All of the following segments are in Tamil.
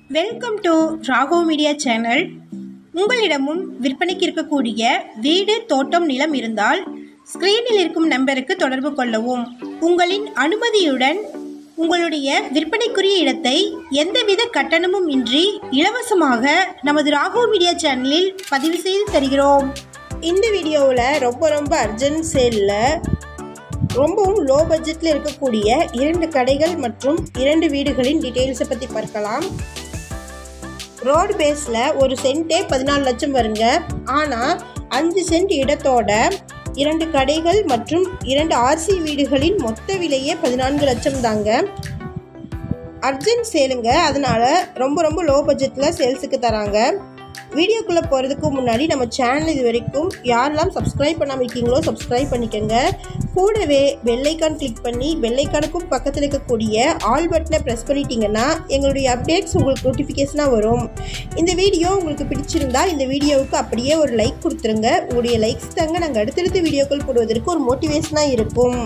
welcome to Rago media channel உங்களிடமும் விற்பனைக்கு இருக்கக்கூடிய வீடு தோட்டம் நிலம் இருந்தால் ஸ்க்ரீனில் இருக்கும் நம்பருக்கு தொடர்பு கொள்ளவும் உங்களின் அனுமதியுடன் உங்களுடைய விற்பனைக்குரிய இடத்தை எந்தவித கட்டணமும் இன்றி இலவசமாக நமது ராகோ மீடியா சேனலில் பதிவு செய்து தருகிறோம் இந்த வீடியோவில் ரொம்ப ரொம்ப அர்ஜென்ட் சேலில் ரொம்பவும் லோ பட்ஜெட்டில் இருக்கக்கூடிய இரண்டு கடைகள் மற்றும் இரண்டு வீடுகளின் டீட்டெயில்ஸை பற்றி பார்க்கலாம் ரோடு பேஸில் ஒரு சென்ட்டே பதினாலு லட்சம் வருங்க ஆனால் அஞ்சு சென்ட் இடத்தோட இரண்டு கடைகள் மற்றும் இரண்டு ஆர்சி வீடுகளின் மொத்த விலையே பதினான்கு லட்சம் தாங்க அர்ஜென்ட் சேலுங்க அதனால ரொம்ப ரொம்ப லோ பட்ஜெட்டில் சேல்ஸுக்கு தராங்க வீடியோக்குள்ளே போகிறதுக்கு முன்னாடி நம்ம சேனல் இது வரைக்கும் யாரெல்லாம் சப்ஸ்கிரைப் பண்ணாமல் இருக்கீங்களோ சப்ஸ்கிரைப் பண்ணிக்கோங்க கூடவே பெல்லைக்கான் கிளிக் பண்ணி பெல்லைக்கானுக்கும் பக்கத்தில் இருக்கக்கூடிய ஆல் பட்டனை ப்ரெஸ் பண்ணிட்டீங்கன்னா எங்களுடைய அப்டேட்ஸ் உங்களுக்கு நோட்டிஃபிகேஷனாக வரும் இந்த வீடியோ உங்களுக்கு பிடிச்சிருந்தா இந்த வீடியோவுக்கு அப்படியே ஒரு லைக் கொடுத்துருங்க உங்களுடைய லைக்ஸ் தாங்க நாங்கள் அடுத்தடுத்த வீடியோக்கள் போடுவதற்கு ஒரு மோட்டிவேஷனாக இருக்கும்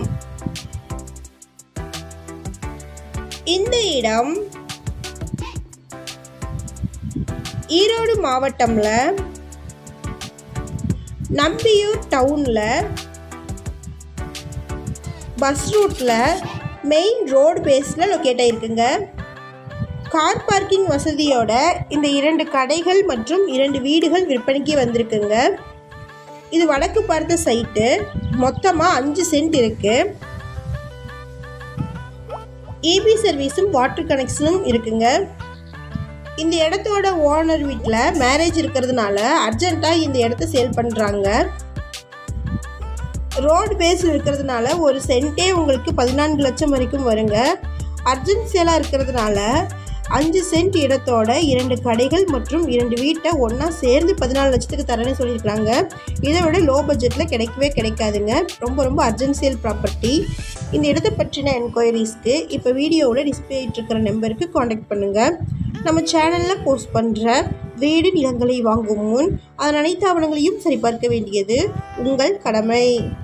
இந்த இடம் ஈரோடு மாவட்டம்ல நம்பியூர் டவுன்ல பஸ் ரூட்ல மெயின் ரோடு பேஸில் லொக்கேட் ஆயிருக்குங்க கார் பார்க்கிங் வசதியோட இந்த இரண்டு கடைகள் மற்றும் இரண்டு வீடுகள் விற்பனைக்கு வந்திருக்குங்க இது வடக்கு பார்த்த சைட்டு மொத்தமாக அஞ்சு சென்ட் இருக்கு இபி சர்வீஸும் வாட்டர் கனெக்ஷனும் இருக்குங்க இந்த இடத்தோட ஓனர் வீட்டில் மேரேஜ் இருக்கிறதுனால அர்ஜென்ட்டாக இந்த இடத்த சேல் பண்ணுறாங்க ரோடு பேஸில் இருக்கிறதுனால ஒரு சென்ட்டே உங்களுக்கு பதினான்கு லட்சம் வரைக்கும் வருங்க அர்ஜென்ட் சேலாக இருக்கிறதுனால அஞ்சு சென்ட் இடத்தோட இரண்டு கடைகள் மற்றும் இரண்டு வீட்டை ஒன்றா சேர்ந்து பதினாலு லட்சத்துக்கு தரேன்னு சொல்லியிருக்காங்க இதை விட லோ பட்ஜெட்டில் கிடைக்கவே கிடைக்காதுங்க ரொம்ப ரொம்ப அர்ஜென்ட் சேல் ப்ராப்பர்ட்டி இந்த இடத்தை பற்றின என்கொயரிஸ்க்கு இப்போ வீடியோவில் டிஸ்பிளே இருக்கிற நம்பருக்கு காண்டாக்ட் பண்ணுங்கள் நம்ம சேனலில் போஸ்ட் பண்ணுற வீடு நிலங்களை வாங்கும் முன் அதன் அனைத்து ஆவணங்களையும் சரிபார்க்க வேண்டியது உங்கள் கடமை